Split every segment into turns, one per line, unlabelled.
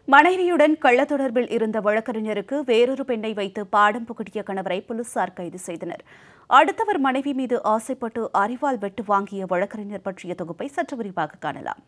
மனைவியுடன் கள்ள தொடர்பில் இருந்த வழக்கறிஞருக்கு வேறொரு பெண்ணை வைத்து பாடம் புகட்டிய கணவரை போலீசார் கைது செய்தனர் அடுத்தவர் மனைவி மீது ஆசைப்பட்டு அறிவால் வெட்டு வாங்கிய வழக்கறிஞர் பற்றிய தொகுப்பை சற்று விரிவாக காணலாம்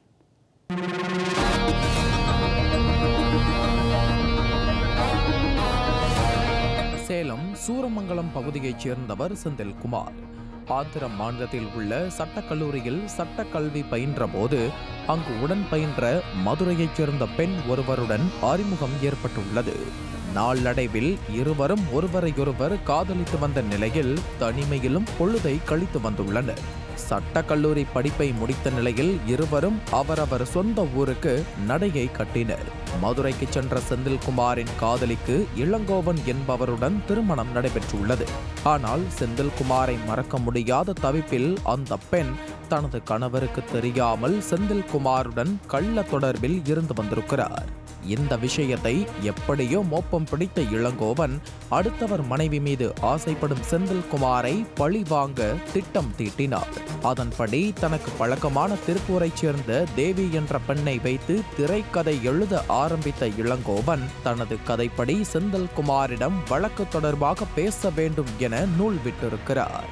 சேலம் சூரமங்கலம் பகுதியைச் சேர்ந்தவர் செந்தில்குமார் ஆந்திர மாநிலத்தில் உள்ள சட்டக்கல்லூரியில் சட்டக்கல்வி பயின்ற போது அங்கு உடன் பயின்ற மதுரையைச் சேர்ந்த பெண் ஒருவருடன் அறிமுகம் ஏற்பட்டுள்ளது நாளடைவில் இருவரும் ஒருவரையொருவர் காதலித்து வந்த நிலையில் தனிமையிலும் பொழுதை கழித்து வந்துள்ளனர் சட்டக்கல்லூரி படிப்பை முடித்த நிலையில் இருவரும் அவரவர் சொந்த ஊருக்கு நடையை கட்டினர் மதுரைக்கு சென்ற செந்தில்குமாரின் காதலிக்கு இளங்கோவன் என்பவருடன் திருமணம் நடைபெற்றுள்ளது ஆனால் செந்தில்குமாரை மறக்க முடியாத தவிப்பில் அந்த பெண் தனது கணவருக்கு தெரியாமல் செந்தில்குமாருடன் கள்ள தொடர்பில் இருந்து வந்திருக்கிறார் இந்த விஷயத்தை எப்படியோ மோப்பம் பிடித்த இளங்கோவன் அடுத்தவர் மனைவி மீது ஆசைப்படும் செந்தில்குமாரை பழி வாங்க திட்டம் தீட்டினார் அதன்படி தனக்கு பழக்கமான திருப்பூரைச் சேர்ந்த தேவி என்ற பெண்ணை வைத்து திரைக்கதை எழுத ஆரம்பித்த இளங்கோவன் தனது கதைப்படி செந்தில்குமாரிடம் வழக்கு தொடர்பாக பேச வேண்டும் என நூல் விட்டிருக்கிறார்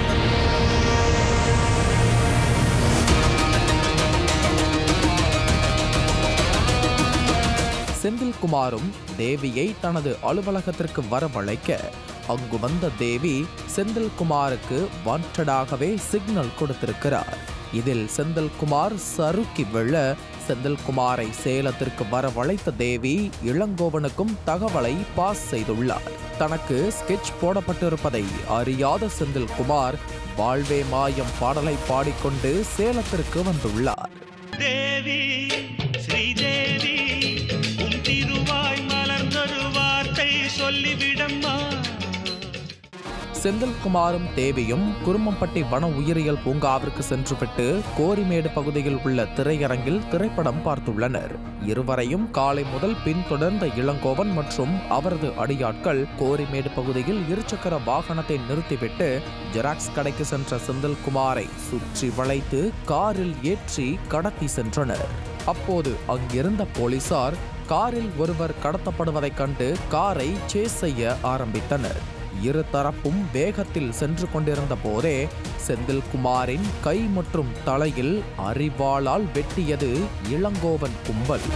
செந்தில்குமாரும் தேவியை தனது அலுவலகத்திற்கு வரவழைக்க அங்கு வந்த தேவி செந்தில்குமாருக்கு வாண்டடாகவே சிக்னல் கொடுத்திருக்கிறார் இதில் செந்தில்குமார் சறுக்கி விழ செந்தில்குமாரை சேலத்திற்கு வரவழைத்த தேவி இளங்கோவனுக்கும் தகவலை பாஸ் செய்துள்ளார் தனக்கு ஸ்கெட்ச் போடப்பட்டிருப்பதை அறியாத செந்தில்குமார் வாழ்வே மாயம் பாடலை பாடிக்கொண்டு சேலத்திற்கு வந்துள்ளார்
தேவி ஸ்ரீதேவி உம் திருவாய் மலர்ந்தொரு வார்த்தை சொல்லிவிடம்மா
செந்தில்குமாரும் தேவியும் குருமம்பட்டி வன உயிரியல் பூங்காவிற்கு சென்றுவிட்டு கோரிமேடு பகுதியில் உள்ள திரையரங்கில் திரைப்படம் பார்த்துள்ளனர் இருவரையும் காலை முதல் பின்தொடர்ந்த இளங்கோவன் மற்றும் அவரது அடியாட்கள் கோரிமேடு பகுதியில் இருசக்கர வாகனத்தை நிறுத்திவிட்டு ஜெராக்ஸ் கடைக்கு சென்ற செந்தில்குமாரை சுற்றி வளைத்து காரில் ஏற்றி கடத்தி சென்றனர் அப்போது அங்கிருந்த போலீசார் காரில் ஒருவர் கடத்தப்படுவதைக் கண்டு காரை சேஸ் செய்ய ஆரம்பித்தனர் இரு தரப்பும் வேகத்தில் சென்று கொண்டிருந்த போதே செந்தில்குமாரின் கை மற்றும் தலையில் அரிவாளால் வெட்டியது இளங்கோவன் கும்பல்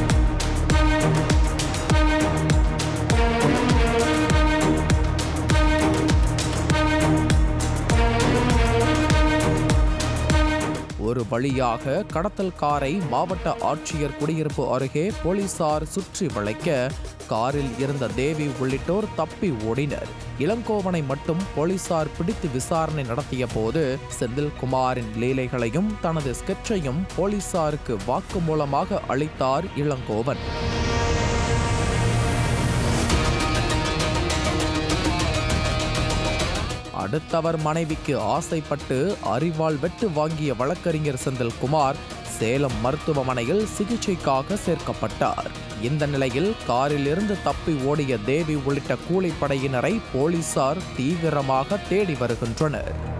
ஒரு வழியாக கடத்தல் காரை மாவட்ட ஆட்சியர் குடியிருப்பு அருகே போலீசார் சுற்றி வளைக்க காரில் இருந்த தேவி உள்ளிட்டோர் தப்பி ஓடினர் இளங்கோவனை மட்டும் போலீசார் பிடித்து விசாரணை நடத்திய போது செந்தில்குமாரின் லீலைகளையும் தனது ஸ்கெட்சையும் போலீசாருக்கு வாக்குமூலமாக அளித்தார் இளங்கோவன் அடுத்தவர் மனைவிக்கு ஆசைப்பட்டு அறிவால் வெட்டு வாங்கிய வழக்கறிஞர் செந்தில்குமார் சேலம் மருத்துவமனையில் சிகிச்சைக்காக சேர்க்கப்பட்டார் இந்த நிலையில் காரிலிருந்து தப்பி ஓடிய தேவி உள்ளிட்ட கூலிப்படையினரை போலீசார் தீவிரமாக தேடி வருகின்றனர்